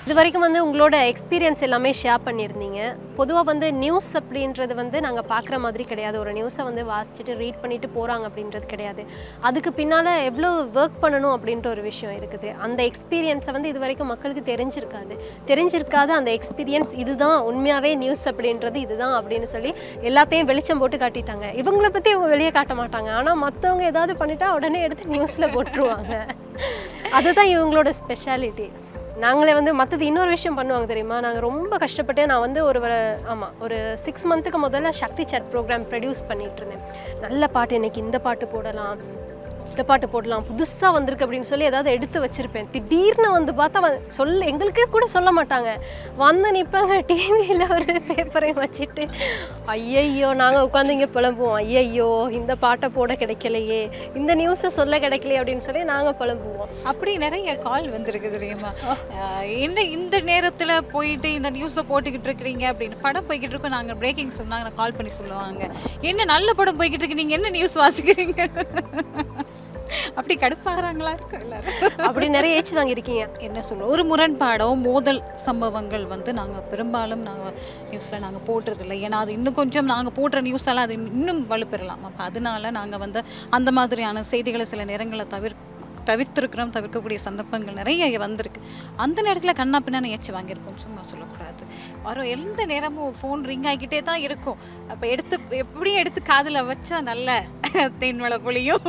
இது வரைக்கும் வந்து உங்களோட எக்ஸ்பீரியன்ஸ் எல்லாமே ஷேர் பண்ணியிருந்தீங்க பொதுவாக வந்து நியூஸ் அப்படின்றது வந்து நாங்கள் பார்க்குற மாதிரி கிடையாது ஒரு நியூஸை வந்து வாசிச்சுட்டு ரீட் பண்ணிட்டு போகிறாங்க அப்படின்றது கிடையாது அதுக்கு பின்னால் எவ்வளோ ஒர்க் பண்ணணும் அப்படின்ற ஒரு விஷயம் இருக்குது அந்த எக்ஸ்பீரியன்ஸை வந்து இது வரைக்கும் மக்களுக்கு தெரிஞ்சிருக்காது தெரிஞ்சிருக்காத அந்த எக்ஸ்பீரியன்ஸ் இதுதான் உண்மையாகவே நியூஸ் அப்படின்றது இதுதான் அப்படின்னு சொல்லி எல்லாத்தையும் வெளிச்சம் போட்டு காட்டிட்டாங்க இவங்கள பற்றி இவங்க வெளியே காட்ட மாட்டாங்க ஆனால் மற்றவங்க ஏதாவது பண்ணிட்டா உடனே எடுத்து நியூஸில் போட்டுருவாங்க அதுதான் இவங்களோட ஸ்பெஷாலிட்டி நாங்களே வந்து மற்றது இன்னொரு விஷயம் பண்ணுவாங்க தெரியுமா நாங்கள் ரொம்ப கஷ்டப்பட்டு நான் வந்து ஒரு ஆமாம் ஒரு சிக்ஸ் மந்த்துக்கு முதல்ல சக்தி சட் ப்ரோக்ராம் ப்ரொடியூஸ் பண்ணிட்டு இருந்தேன் நல்ல பாட்டு இன்னைக்கு இந்த பாட்டு போடலாம் இந்த பாட்டு போடலாம் புதுசாக வந்திருக்கு அப்படின்னு சொல்லி ஏதாவது எடுத்து வச்சிருப்பேன் திடீர்னு வந்து பார்த்தா வ- சொல்ல எங்களுக்கே கூட சொல்ல மாட்டாங்க வந்து நிற்பாங்க டிவியில் ஒரு பேப்பரையும் வச்சுட்டு ஐயையோ நாங்கள் உட்காந்து இங்கே புலம்புவோம் ஐயையோ இந்த பாட்டை போட கிடைக்கலையே இந்த நியூஸை சொல்ல கிடைக்கலையே அப்படின்னு சொல்லி நாங்கள் புலம்புவோம் அப்படி நிறைய கால் வந்திருக்கு தெரியுமா அஹ் என்ன இந்த நேரத்துல போயிட்டு இந்த நியூஸை போட்டுக்கிட்டு இருக்கிறீங்க அப்படின்னு படம் போய்கிட்டு இருக்கோம் நாங்க பிரேக்கிங் சொன்னாங்க கால் பண்ணி சொல்லுவாங்க என்ன நல்ல படம் போய்கிட்டு இருக்கு நீங்க என்ன நியூஸ் வாசிக்கிறீங்க அப்படி கடுப்பாகிறாங்களா இருக்கும் எல்லாரும் அப்படி நிறைய ஏச்சு வாங்கியிருக்கீங்க என்ன சொல்ல ஒரு முரண்பாடோ மோதல் சம்பவங்கள் வந்து நாங்கள் பெரும்பாலும் நாங்கள் நியூஸில் நாங்கள் போடுறதில்ல ஏன்னா அது இன்னும் கொஞ்சம் நாங்கள் போடுற நியூஸ் எல்லாம் அது இன்னும் வலுப்பெறலாம் அப்போ அதனால நாங்கள் வந்து அந்த மாதிரியான செய்திகளை சில நேரங்களை தவிர தவிர்த்திருக்கிறோம் தவிர்க்கக்கூடிய சந்தர்ப்பங்கள் நிறைய வந்திருக்கு அந்த நேரத்தில் கண்ணா பின்னான்னு ஏச்சு வாங்கியிருக்கோம் சும்மா சொல்லக்கூடாது வரும் எந்த நேரமும் ஃபோன் ரிங் ஆகிக்கிட்டே தான் இருக்கும் அப்போ எடுத்து எப்படியும் எடுத்து காதில் வச்சா நல்ல தேன்மலை பொழியும்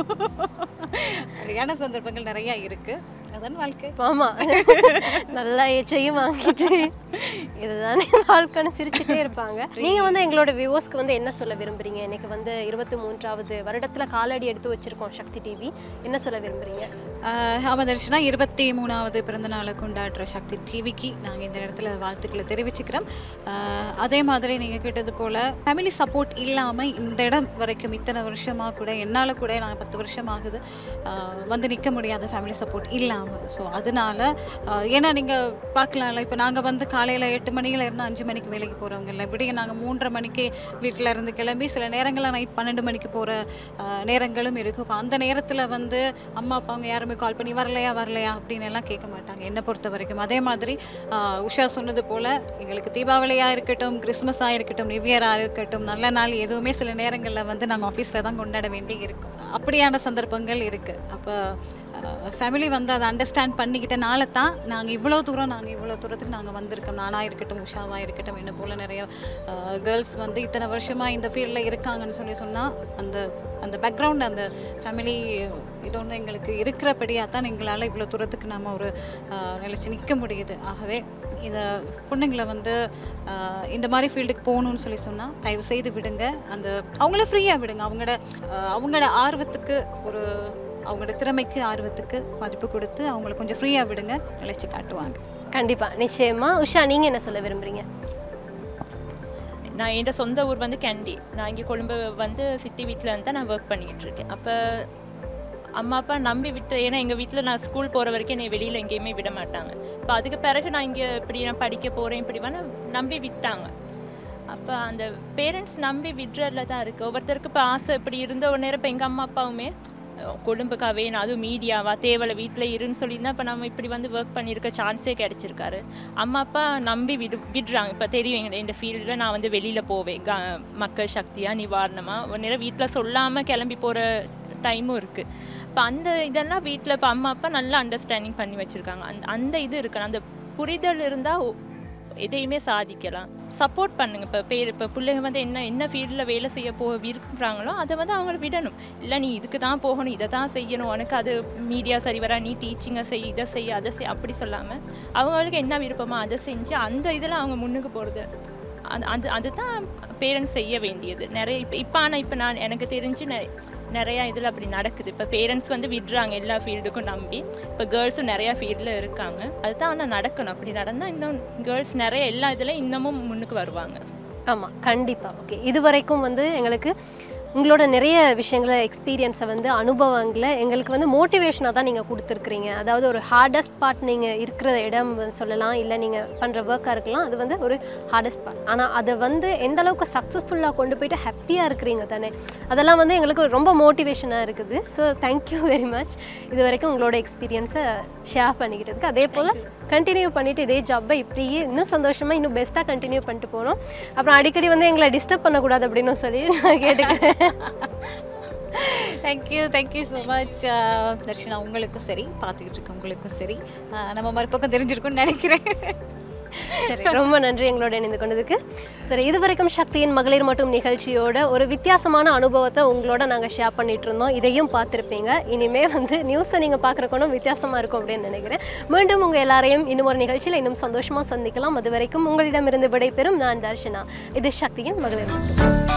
அப்படியான சந்தர்ப்பங்கள் நிறைய இருக்குது அதான் வாழ்க்கை ஆமா நல்லா ஏச்சையும் வாங்கிட்டு இதுதானே வாழ்க்கைன்னு சிரிச்சுட்டே இருப்பாங்க நீங்க வந்து எங்களோட வியூவர்ஸ்க்கு வந்து என்ன சொல்ல விரும்புறீங்க எனக்கு வந்து இருபத்தி மூன்றாவது வருடத்துல காலடி எடுத்து வச்சிருக்கோம் சக்தி டிவி என்ன சொல்ல விரும்புறீங்க ஆமாம் தர்ஷனா இருபத்தி மூணாவது பிறந்த நாளை கொண்டாடுற சக்தி டிவிக்கு நாங்கள் இந்த இடத்துல வாழ்த்துக்களை தெரிவிச்சுக்கிறோம் ஆஹ் அதே மாதிரி நீங்கள் கேட்டது போல் ஃபேமிலி சப்போர்ட் இல்லாமல் இந்த இடம் வரைக்கும் இத்தனை வருஷமாக கூட என்னால் கூட நான் பத்து வருஷம் ஆகுது ஆஹ் வந்து நிற்க முடியாத ஃபேமிலி சப்போர்ட் இல்லாமல் ஸோ அதனால ஆஹ் ஏன்னா நீங்கள் பார்க்கலாம்ல இப்போ நாங்கள் வந்து காலையில் எட்டு மணியில இருந்து அஞ்சு மணிக்கு வேலைக்கு போகிறவங்க இல்லை விடிய நாங்கள் மூன்றரை மணிக்கு வீட்டில் இருந்து கிளம்பி சில நேரங்களில் நைட் பன்னெண்டு மணிக்கு போகிற நேரங்களும் இருக்கும் இப்போ அந்த நேரத்தில் வந்து அம்மா அப்பா அவங்க யாருமே கால் பண்ணி வரலையா வரலையா அப்படின்னு எல்லாம் கேட்க மாட்டாங்க என்னை பொறுத்த வரைக்கும் அதே மாதிரி ஆஹ் உஷா சொன்னது போல் எங்களுக்கு தீபாவளியாக இருக்கட்டும் கிறிஸ்மஸாக இருக்கட்டும் நியூ இயராக இருக்கட்டும் நல்ல நாள் எதுவுமே சில நேரங்களில் வந்து நாங்கள் ஆஃபீஸில் தான் கொண்டாட வேண்டி இருக்கும் அப்படியான சந்தர்ப்பங்கள் இருக்குது அப்போ ஃபேமிலி வந்து அதை அண்டர்ஸ்டாண்ட் பண்ணிக்கிட்டனால தான் நாங்கள் இவ்வளோ தூரம் நாங்கள் இவ்வளோ தூரத்துக்கு நாங்கள் வந்திருக்கோம் நானாக இருக்கட்டும் உஷாவாக இருக்கட்டும் என்ன போல் நிறைய கேர்ள்ஸ் வந்து இத்தனை வருஷமாக இந்த ஃபீல்டில் இருக்காங்கன்னு சொல்லி சொன்னால் அந்த அந்த பேக்ரவுண்ட் அந்த ஃபேமிலி இது ஒன்று எங்களுக்கு இருக்கிறபடியாக தான் எங்களால் இவ்வளோ தூரத்துக்கு நம்ம ஒரு ஆஹ், நிலைச்சு நிற்க முடியுது ஆகவே இதை பொண்ணுங்களை வந்து ஆஹ், இந்த மாதிரி ஃபீல்டுக்கு போகணும்னு சொல்லி சொன்னால் தயவு செய்து விடுங்க அந்த அவங்கள ஃப்ரீயாக விடுங்க அவங்களோட ஆஹ், அவங்களோட ஆர்வத்துக்கு ஒரு அவங்களோட திறமைக்கு ஆர்வத்துக்கு மதிப்பு கொடுத்து அவங்கள கொஞ்சம் ஃப்ரீயாக விடுங்க நிலைச்சு காட்டுவாங்க கண்டிப்பா நிச்சயமா உஷா நீங்க என்ன சொல்ல விரும்புறீங்க நான் என் சொந்த ஊர் வந்து கேண்டி நான் இங்கே கொழும்பு வந்து சித்தி வீட்டில் இருந்து தான் நான் ஒர்க் பண்ணிக்கிட்டு இருக்கேன் அப்போ அம்மா அப்பா நம்பி விட்டு ஏன்னா எங்கள் வீட்டில் நான் ஸ்கூல் போகிற வரைக்கும் என்னை வெளியில் எங்கேயுமே விட மாட்டாங்க இப்போ அதுக்கு பிறகு நான் இங்கே இப்படி நான் படிக்க போகிறேன் இப்படி வேணா நம்பி விட்டாங்க அப்போ அந்த பேரண்ட்ஸ் நம்பி விடுறதுல தான் இருக்குது ஒவ்வொருத்தருக்கு இப்போ ஆசை இப்படி இருந்த ஒரு நேரம் இப்போ எங்கள் அம்மா அப்பாவுமே அஹ், கொழும்புக்கா வேணும் அதுவும் மீடியாவா தேவலை வீட்டில் இருன்னு சொல்லியிருந்தா இப்போ நம்ம இப்படி வந்து ஒர்க் பண்ணியிருக்க சான்ஸே கிடச்சிருக்காரு அம்மா அப்பா நம்பி விடு விடுறாங்க இப்போ தெரியும் எங்க இந்த ஃபீல்டில் நான் வந்து வெளியில் போவேன் க மக்கள் சக்தியாக நிவாரணமாக ஒரு நேரம் வீட்டில் சொல்லாமல் கிளம்பி போகிற டைமும் இருக்குது இப்போ அந்த இதெல்லாம் வீட்டில் இப்போ அம்மா அப்பா நல்லா அண்டர்ஸ்டாண்டிங் பண்ணி வச்சுருக்காங்க அந்த அந்த இது இருக்கணும் அந்த புரிதல் இருந்தால் எதையுமே சாதிக்கலாம் சப்போர்ட் பண்ணுங்க இப்போ பேர் இப்போ பிள்ளைங்க வந்து என்ன என்ன ஃபீல்டில் வேலை செய்ய போ விரும்புகிறாங்களோ அதை வந்து அவங்கள விடணும் இல்லை நீ இதுக்கு தான் போகணும் இதை தான் செய்யணும் உனக்கு அது மீடியா சரி வரா நீ டீச்சிங்கை செய் இதை செய் அதை செய் அப்படி சொல்லாமல் அவங்களுக்கு என்ன விருப்பமோ அதை செஞ்சு அந்த இதில் அவங்க முன்னுக்கு போகிறது அது அது அதுதான் பேரண்ட்ஸ் செய்ய வேண்டியது நிறைய இப்போ இப்போ ஆனால் இப்போ நான் எனக்கு தெரிஞ்சு நிறைய நிறையா இதில் அப்படி நடக்குது இப்போ பேரண்ட்ஸ் வந்து விடுறாங்க எல்லா ஃபீல்டுக்கும் நம்பி இப்போ கேர்ள்ஸும் நிறையா ஃபீல்டில் இருக்காங்க அதுதான் ஆனால் நடக்கணும் அப்படி நடந்தால் இன்னும் கேர்ள்ஸ் நிறைய எல்லா இதில் இன்னமும் முன்னுக்கு வருவாங்க ஆமாம் கண்டிப்பாக ஓகே இது வரைக்கும் வந்து எங்களுக்கு உங்களோட நிறைய விஷயங்களை எக்ஸ்பீரியன்ஸை வந்து அனுபவங்களை எங்களுக்கு வந்து மோட்டிவேஷனாக தான் நீங்கள் கொடுத்துருக்குறீங்க அதாவது ஒரு ஹார்டஸ்ட் பார்ட் நீங்கள் இருக்கிற இடம் வந்து சொல்லலாம் இல்லை நீங்கள் பண்ணுற ஒர்க்காக இருக்கலாம் அது வந்து ஒரு ஹார்டஸ்ட் பார்ட் ஆனால் அதை வந்து எந்த அளவுக்கு சக்ஸஸ்ஃபுல்லாக கொண்டு போயிட்டு ஹாப்பியாக இருக்கிறீங்க தானே அதெல்லாம் வந்து எங்களுக்கு ரொம்ப மோட்டிவேஷனாக இருக்குது ஸோ தேங்க்யூ வெரி மச் இது வரைக்கும் உங்களோட எக்ஸ்பீரியன்ஸை ஷேர் பண்ணிக்கிட்டதுக்கு அதே போல் கண்டினியூ பண்ணிவிட்டு இதே ஜாப்பை இப்படியே இன்னும் சந்தோஷமாக இன்னும் பெஸ்ட்டாக கண்டினியூ பண்ணிட்டு போகணும் அப்புறம் அடிக்கடி வந்து எங்களை டிஸ்டர்ப் பண்ணக்கூடாது அப்படின்னு சொல்லி நான் கேட்டுக்கிறேன் thank you thank you so much Darshana உங்களுக்கும் சரி பார்த்துக்கிட்டு இருக்க உங்களுக்கும் சரி அஹ், நம்ம மறுபக்கம் தெரிஞ்சிருக்கும்னு நினைக்கிறேன் சரி ரொம்ப நன்றி எங்களோட இணைந்து கொண்டதுக்கு சரி இது வரைக்கும் சக்தியின் மகளிர் மட்டும் நிகழ்ச்சியோட ஒரு வித்தியாசமான அனுபவத்தை உங்களோட நாங்கள் ஷேர் பண்ணிட்டு இருந்தோம் இதையும் பார்த்துருப்பீங்க இனிமே வந்து நியூஸை நீங்கள் பார்க்குற கோணம் வித்தியாசமாக இருக்கும் அப்படின்னு நினைக்கிறேன் மீண்டும் உங்கள் எல்லாரையும் இன்னும் ஒரு நிகழ்ச்சியில் இன்னும் சந்தோஷமாக சந்திக்கலாம் அது வரைக்கும் உங்களிடமிருந்து விடைபெறும் நான் தர்ஷனா இது சக்தியின் மகளிர் மட்டும்